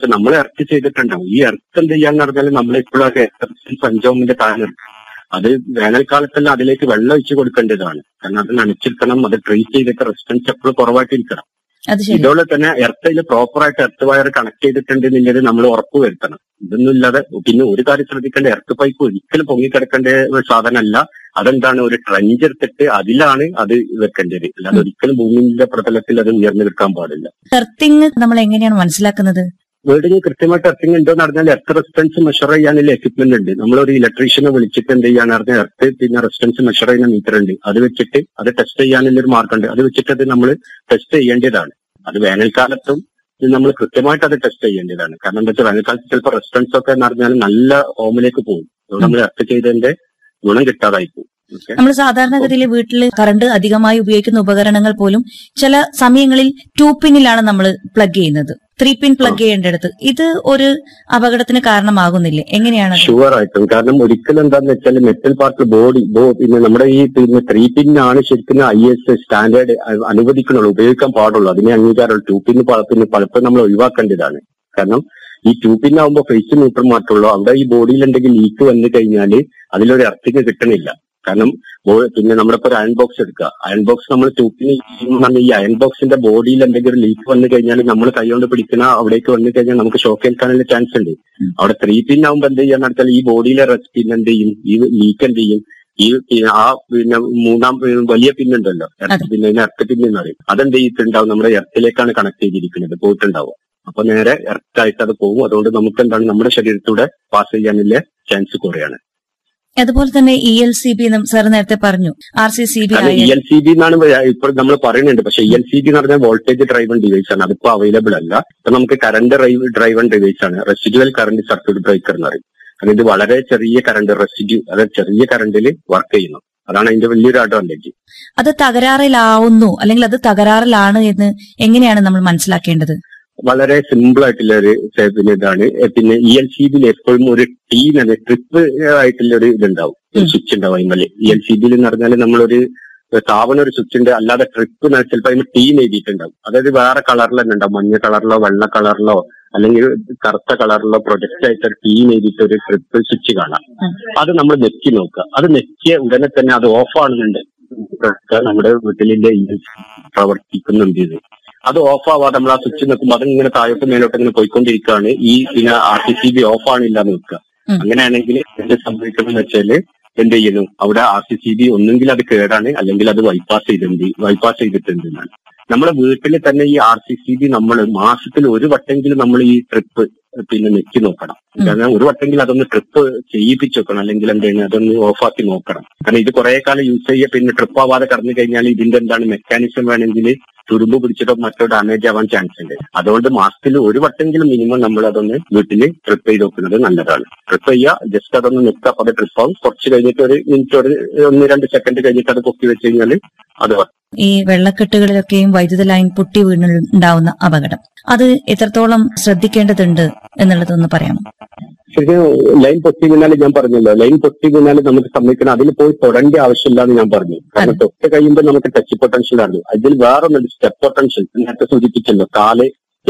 നമ്മൾ എർത്ത് ചെയ്തിട്ടുണ്ടാവും ഈ എർത്ത് എന്ത് ചെയ്യാന്ന് പറഞ്ഞാൽ നമ്മൾ ഇപ്പോഴൊക്കെ പഞ്ചോമിന്റെ താഴെ അത് വേനൽക്കാലത്തെല്ലാം അതിലേക്ക് വെള്ളം ഒഴിച്ചു കൊടുക്കേണ്ടതാണ് കാരണം അത് നനച്ചിരിക്കണം അത് ട്രീറ്റ് ചെയ്തിട്ട് റെസിസ്റ്റൻസ് എപ്പോഴും കുറവായിട്ടിരിക്കണം അത് ശരി ഇതോടെ തന്നെ എർത്തിൽ പ്രോപ്പറായിട്ട് എർത്ത് വയർ കണക്ട് ചെയ്തിട്ടുണ്ട് എന്നുള്ളത് നമ്മൾ ഉറപ്പ് വരുത്തണം ഇതൊന്നും ഇല്ലാതെ പിന്നെ ഒരു കാര്യം ശ്രദ്ധിക്കേണ്ട എർത്ത് പൈപ്പ് ഒരിക്കലും പൊങ്ങിക്കിടക്കേണ്ട ഒരു സാധനമല്ല അതെന്താണ് ഒരു ട്രഞ്ച് എടുത്തിട്ട് അതിലാണ് അത് വെക്കേണ്ടത് അല്ലാതെ ഒരിക്കലും ഭൂമിയുടെ പ്രതലത്തിൽ അത് ഉയർന്നു നിൽക്കാൻ പാടില്ല എർത്തിങ് നമ്മൾ എങ്ങനെയാണ് മനസ്സിലാക്കുന്നത് വീടിന് കൃത്യമായിട്ട് എർത്തിങ് ഉണ്ടോന്ന് പറഞ്ഞാൽ എർത്ത് റെസിസ്റ്റൻസ് മെഷർ ചെയ്യാനുള്ള എക്യുപ്മെന്റ് ഉണ്ട് നമ്മളൊരു ഇലക്ട്രീഷ്യനെ വിളിച്ചിട്ട് എന്ത് ചെയ്യാന്ന് പറഞ്ഞാൽ എർത്ത് പിന്നെ റെസിസ്റ്റൻസ് മെഷർ ചെയ്യുന്ന മീറ്റർ ഉണ്ട് അത് വെച്ചിട്ട് അത് ടെസ്റ്റ് ചെയ്യാനുള്ള ഒരു മാർക്കുണ്ട് അത് വെച്ചിട്ട് അത് നമ്മൾ ടെസ്റ്റ് ചെയ്യേണ്ടതാണ് അത് വേനൽക്കാലത്തും നമ്മൾ കൃത്യമായിട്ട് അത് ടെസ്റ്റ് ചെയ്യേണ്ടതാണ് കാരണം എന്താ വെച്ചാൽ വേനൽക്കാലത്ത് ചിലപ്പോൾ റെസിസ്റ്റൻസ് ഒക്കെ എന്ന് പറഞ്ഞാൽ നല്ല ഹോമിലേക്ക് പോകും അതുകൊണ്ട് നമ്മൾ എർത്ത് ചെയ്തതിന്റെ ഗുണം കിട്ടാതായി പോകും ഓക്കെ നമ്മൾ സാധാരണഗതിയിൽ വീട്ടിൽ കറണ്ട് അധികമായി ഉപയോഗിക്കുന്ന ഉപകരണങ്ങൾ പോലും ചില സമയങ്ങളിൽ ടൂ പിന്നിലാണ് നമ്മൾ പ്ലഗ് ചെയ്യുന്നത് ത്രീ പിൻ പ്ലഗ് ചെയ്യേണ്ടടുത്ത് ഇത് ഒരു അപകടത്തിന് കാരണമാകുന്നില്ലേ എങ്ങനെയാണ് ഷുവർ ആയിട്ടും കാരണം ഒരിക്കലും എന്താന്ന് വെച്ചാൽ മെറ്റൽ പാർട്ട് ബോഡി ബോ പിന്നെ നമ്മുടെ ഈ പിന്നെ ത്രീ പിന്നാണ് ശരിക്കും ഐ എസ് സ്റ്റാൻഡേർഡ് അനുവദിക്കുന്നുള്ളൂ ഉപയോഗിക്കാൻ പാടുള്ളൂ അതിനെ അംഗീകാരമുള്ളൂ ടു പിന്ന് പിന്നെ പലപ്പോഴും നമ്മൾ ഒഴിവാക്കേണ്ടതാണ് കാരണം ഈ ടു പിന്നാവുമ്പോൾ ഫേസ് ന്യൂട്രൽ മാറ്റുള്ളൂ അവിടെ ഈ ബോഡിയിൽ എന്തെങ്കിലും ലീക്ക് വന്നു കഴിഞ്ഞാൽ അതിലൊരു അർത്ഥിക്ക് കിട്ടണില്ല കാരണം ബോ- പിന്നെ നമ്മുടെ ഇപ്പൊ ഒരു അയൺ ബോക്സ് എടുക്കുക അയൺ ബോക്സ് നമ്മൾ ടൂപ്പിന് ഈ അയൺ ബോക്സിന്റെ ബോഡിയിൽ എന്തെങ്കിലും ലീക്ക് വന്നു കഴിഞ്ഞാൽ നമ്മൾ കൈകൊണ്ട് പിടിക്കുന്ന അവിടേക്ക് വന്നു കഴിഞ്ഞാൽ നമുക്ക് ഷോക്ക് ഏൽക്കാനുള്ള ചാൻസ് ഉണ്ട് അവിടെ ത്രീ പിൻ ആവുമ്പോൾ എന്ത് ചെയ്യാന്ന് വെച്ചാൽ ഈ ബോഡിയിലെ റെസ്റ്റ് പിൻ എന്ത് ചെയ്യും ഈ ലീക്ക് എന്ത് ചെയ്യും ഈ പിന്നെ ആ പിന്നെ മൂന്നാം പിന്നെ വലിയ പിന്നുണ്ടല്ലോ അതെ. പിന്നെ ഇതിന് എർത്ത് പിൻ എന്ന് പറയും അതെന്ത് ചെയ്തിട്ടുണ്ടാവും നമ്മുടെ എർത്തിലേക്കാണ് കണക്ട് ചെയ്തിരിക്കുന്നത് പോയിട്ടുണ്ടാവും അപ്പൊ നേരെ എർത്തായിട്ട് അത് പോകും അതുകൊണ്ട് നമുക്ക് എന്താണ് നമ്മുടെ ശരീരത്തൂടെ പാസ് ചെയ്യാനുള്ള ചാൻസ് കുറയാണ് അതുപോലെ തന്നെ E L C B sir നേരത്തെ പറഞ്ഞു ആർ സി സി ബി കാരണം ഇ ആയ എൽ സി ബി എന്നാണ് ഇപ്പോൾ നമ്മൾ പറയുന്നുണ്ട് പക്ഷെ ഇ എൽ സി ബി എന്ന് പറഞ്ഞാൽ വോൾട്ടേജ് ഡ്രൈവൺ ഡിവൈസ് ആണ് അതിപ്പോ അവൈലബിൾ അല്ല ഇപ്പൊ നമുക്ക് കറണ്ട് ഡ്രൈവൺ ഡിവൈസ് ആണ് റെസിഡുവൽ കറണ്ട് സർക്യൂട്ട് ബ്രേക്കർ എന്ന് പറയും കാരണം ഇത് വളരെ ചെറിയ കറണ്ട് റെസിഡ്യൂ അതായത് ചെറിയ കറണ്ടിൽ വർക്ക് ചെയ്യുന്നു അതാണ് അതിന്റെ വലിയൊരു അഡ്വാൻറ്റേജ് അത് തകരാറിലാവുന്നു അല്ലെങ്കിൽ അത് തകരാറിലാണ് എന്ന് എങ്ങനെയാണ് നമ്മൾ മനസ്സിലാക്കേണ്ടത് വളരെ സിമ്പിൾ ആയിട്ടുള്ള ഒരു സെ- പിന്നെ ഇതാണ് എ, പിന്നെ ഇ എൽ സി ബിയിൽ എപ്പോഴും ഒരു ടീം അല്ലെ ട്രിപ്പ് ആയിട്ടുള്ള ഒരു ഇതുണ്ടാവും ഒരു സ്വിച്ച് ഉണ്ടാവും അതിമല് ഇ എൽ സി ബിയിൽ എന്ന് പറഞ്ഞാൽ നമ്മളൊരു താവണ ഒരു സ്വിച്ച് ഉണ്ട് അല്ലാതെ ട്രിപ്പ് ചിലപ്പോൾ അതിന് ടീം എഴുതിയിട്ടുണ്ടാവും അതായത് വേറെ കളറിൽ തന്നെ ഉണ്ടാവും മഞ്ഞ കളറിലോ വെള്ള കളറിലോ അല്ലെങ്കിൽ കറുത്ത കളറിലോ പ്രൊജക്റ്റ് ആയിട്ട് ഒരു ടീം എഴുതിയിട്ട് ഒരു ട്രിപ്പ് സ്വിച്ച് കാണാം ഉം. അത് നമ്മൾ നെക്കി നോക്കുക അത് നെക്കിയ ഉടനെ തന്നെ അത് ഓഫ് ആണെന്നുണ്ട് നമ്മുടെ വീട്ടിലെ ഇ എൽ സി പ്രവർത്തിക്കുന്നുണ്ട് ഇത് അത് ഓഫ് ആവാതെ നമ്മൾ ആ സ്വിച്ച് നിൽക്കുമ്പോൾ അതിങ്ങനെ താഴോട്ട് മേലോട്ട് ഇങ്ങനെ പോയിക്കൊണ്ടിരിക്കുകയാണ് ഈ പിന്നെ R T C B off ആണില്ല എന്ന് വെക്കുക ഉം. അങ്ങനെയാണെങ്കിൽ എന്ത് സംഭവിക്കുന്നത് വെച്ചാല് എന്ത് ചെയ്യുന്നു അവിടെ ആർ ടി സി ബി ഒന്നെങ്കിൽ അത് കേടാണ് അല്ലെങ്കിൽ അത് ബൈപ്പാസ് ചെയ്തിട്ടുണ്ട് ബൈപ്പാസ് ചെയ്തിട്ടുണ്ട് എന്നാണ് നമ്മുടെ വീട്ടിൽ തന്നെ ഈ ആർ സി സി ബി നമ്മൾ മാസത്തിൽ ഒരു വട്ടെങ്കിലും നമ്മൾ ഈ ട്രിപ്പ് പിന്നെ നെക്കി നോക്കണം ഉം. കാരണം ഒരു വട്ടെങ്കിലും അതൊന്ന് ട്രിപ്പ് ചെയ്യിപ്പിച്ച് വെക്കണം അല്ലെങ്കിൽ എന്താണ് അതൊന്ന് ഓഫാക്കി നോക്കണം കാരണം ഇത് കുറെ കാലം യൂസ് ചെയ്യുക പിന്നെ ട്രിപ്പ് ആവാതെ കടന്നു കഴിഞ്ഞാൽ ഇതിന്റെ എന്താണ് മെക്കാനിസം വേണമെങ്കിൽ തുരുമ്പ് പിടിച്ചിട്ടോ മറ്റോ ഡാമേജ് ആവാൻ ചാൻസ് ഉണ്ട് അതുകൊണ്ട് മാസത്തിൽ ഒരു വട്ടെങ്കിലും മിനിമം നമ്മൾ അതൊന്ന് വീട്ടിൽ ട്രിപ്പ് ചെയ്ത് വെക്കുന്നത് നല്ലതാണ് ട്രിപ്പ് ചെയ്യുക ജസ്റ്റ് അതൊന്ന് നിൽക്കുക അപ്പൊ അത് ട്രിപ്പ് ആവും കുറച്ച് കഴിഞ്ഞിട്ട് ഒരു മിനിറ്റ് ഒരു ഒന്ന് രണ്ട് സെക്കൻഡ് കഴിഞ്ഞിട്ട് അത് പൊക്കി വെച്ച് കഴിഞ്ഞാൽ അത് work ഈ വെള്ളക്കെട്ടുകളിലൊക്കെയും വൈദ്യുത ലൈൻ പൊട്ടി വീണുണ്ടാവുന്ന അപകടം അത് എത്രത്തോളം ശ്രദ്ധിക്കേണ്ടതുണ്ട് എന്നുള്ളതൊന്ന് പറയാമോ ശരിക്കും ലൈൻ പൊട്ടി വീണാൽ ഞാൻ പറഞ്ഞല്ലോ ലൈൻ പൊട്ടി വീണാൽ നമുക്ക് സമ്മതിക്കണം അതിൽ പോയി തൊടേണ്ട ആവശ്യമില്ല എന്ന് ഞാൻ പറഞ്ഞു കാരണം തൊട്ട് കഴിയുമ്പോൾ നമുക്ക് ടച്ച് പൊട്ടൻഷ്യൽ ആണ് അതിൽ വേറെ ഒന്നുണ്ട് സ്റ്റെപ്പ് പൊട്ടൻഷ്യൽ നേരത്തെ സൂചിപ്പിച്ചല്ലോ കാല്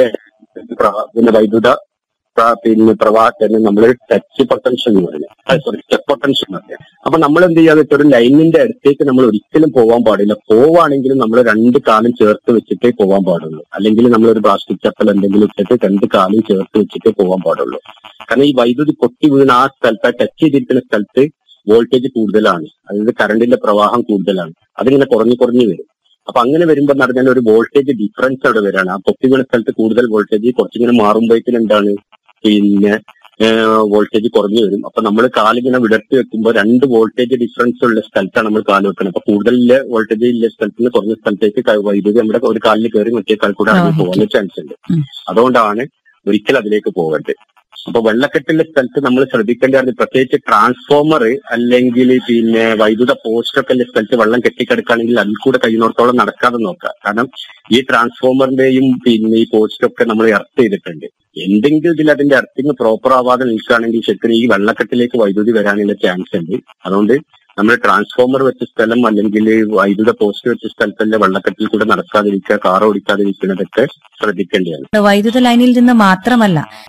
പ്ര- പിന്നെ വൈദ്യുത പ്ര- പിന്നെ പ്രവാഹത്തിന് നമ്മൾ ടച്ച് പൊട്ടൻഷ്യൽ എന്ന് പറഞ്ഞു സോറി സ്റ്റെപ്പ് പൊട്ടൻഷ്യൽ എന്ന് പറയാം അപ്പൊ നമ്മൾ എന്ത് ചെയ്യാന്ന് വെച്ചാൽ ഒരു ലൈനിന്റെ അടുത്തേക്ക് നമ്മൾ ഒരിക്കലും പോവാൻ പാടില്ല പോവാണെങ്കിലും നമ്മൾ രണ്ട് കാലും ചേർത്ത് വെച്ചിട്ടേ പോവാൻ പാടുള്ളൂ അല്ലെങ്കിൽ നമ്മൾ ഒരു പ്ലാസ്റ്റിക് ചപ്പൽ എന്തെങ്കിലും ഇട്ടിട്ട് രണ്ട് കാലും ചേർത്ത് വെച്ചിട്ടേ പോവാൻ പാടുള്ളൂ കാരണം ഈ വൈദ്യുതി പൊട്ടി വീണ ആ സ്ഥലത്ത് ടച്ച് ചെയ്തിരിക്കുന്ന സ്ഥലത്ത് വോൾട്ടേജ് കൂടുതലാണ് അതായത് കറണ്ടിന്റെ പ്രവാഹം കൂടുതലാണ് അതിങ്ങനെ കുറഞ്ഞു കുറഞ്ഞു വരും അപ്പൊ അങ്ങനെ വരുമ്പോൾ എന്ന് പറഞ്ഞാൽ ഒരു വോൾട്ടേജ് ഡിഫറൻസ് അവിടെ വരാണ് ആ പൊട്ടി വീണ സ്ഥലത്ത് കൂടുതൽ വോൾട്ടേജ് കുറച്ചിങ്ങനെ മാറുമ്പോഴേക്കും എന്താണ് പിന്നെ വോൾട്ടേജ് കുറഞ്ഞു വരും അപ്പൊ നമ്മൾ കാലിങ്ങനെ വിടർത്തി വെക്കുമ്പോൾ രണ്ട് വോൾട്ടേജ് ഡിഫറൻസ് ഉള്ള സ്ഥലത്താണ് നമ്മൾ കാല് വെക്കുന്നത് അപ്പൊ കൂടുതൽ വോൾട്ടേജ് ഉള്ള സ്ഥലത്ത് നിന്ന് കുറഞ്ഞ സ്ഥലത്തേക്ക് ക- വൈദ്യുതി നമ്മുടെ ഒരു കാലിൽ കയറി മറ്റേ കാൽ കൂടെ ഇറങ്ങി ആ, പോകാൻ ചാൻസ് ഉണ്ട് ഉം. അതുകൊണ്ടാണ് ഒരിക്കലും അതിലേക്ക് പോകരുത് അപ്പൊ വെള്ളക്കെട്ടുള്ള സ്ഥലത്ത് നമ്മൾ ശ്രദ്ധിക്കേണ്ടത് പ്രത്യേകിച്ച് ട്രാൻസ്ഫോമർ അല്ലെങ്കിൽ പിന്നെ വൈദ്യുത പോസ്റ്റൊക്കെ ഉള്ള സ്ഥലത്ത് വെള്ളം കെട്ടിക്കിടക്കുകയാണെങ്കിൽ അതിൽ കൂടെ കഴിയുന്നിടത്തോളം നടക്കാതെ നോക്കുക കാരണം ഈ ട്രാൻസ്ഫോമറിന്റെയും പിന്നെ ഈ പോസ്റ്റൊക്കെ നമ്മൾ എർത്ത് ചെയ്തിട്ടുണ്ട് എന്തെങ്കിലും ഇതിൽ അതിന്റെ എർത്തിങ് പ്രോപ്പർ ആവാതെ നിൽക്കുകയാണെങ്കിൽ ശരിക്കും ഈ വെള്ളക്കെട്ടിലേക്ക് വൈദ്യുതി വരാനുള്ള ചാൻസ് ഉണ്ട് അതുകൊണ്ട് നമ്മൾ ട്രാൻസ്ഫോമർ വെച്ച സ്ഥലം അല്ലെങ്കിൽ വൈദ്യുത പോസ്റ്റ് വെച്ച സ്ഥലത്തല്ല വെള്ളക്കെട്ടിൽ കൂടെ നടക്കാതിരിക്കുക കാർ ഓടിക്കാതിരിക്കുന്നതൊക്കെ ശ്രദ്ധിക്കേണ്ടതാണ് വൈദ്യുത ലൈനിൽ നിന്ന് മാത്രമല്ല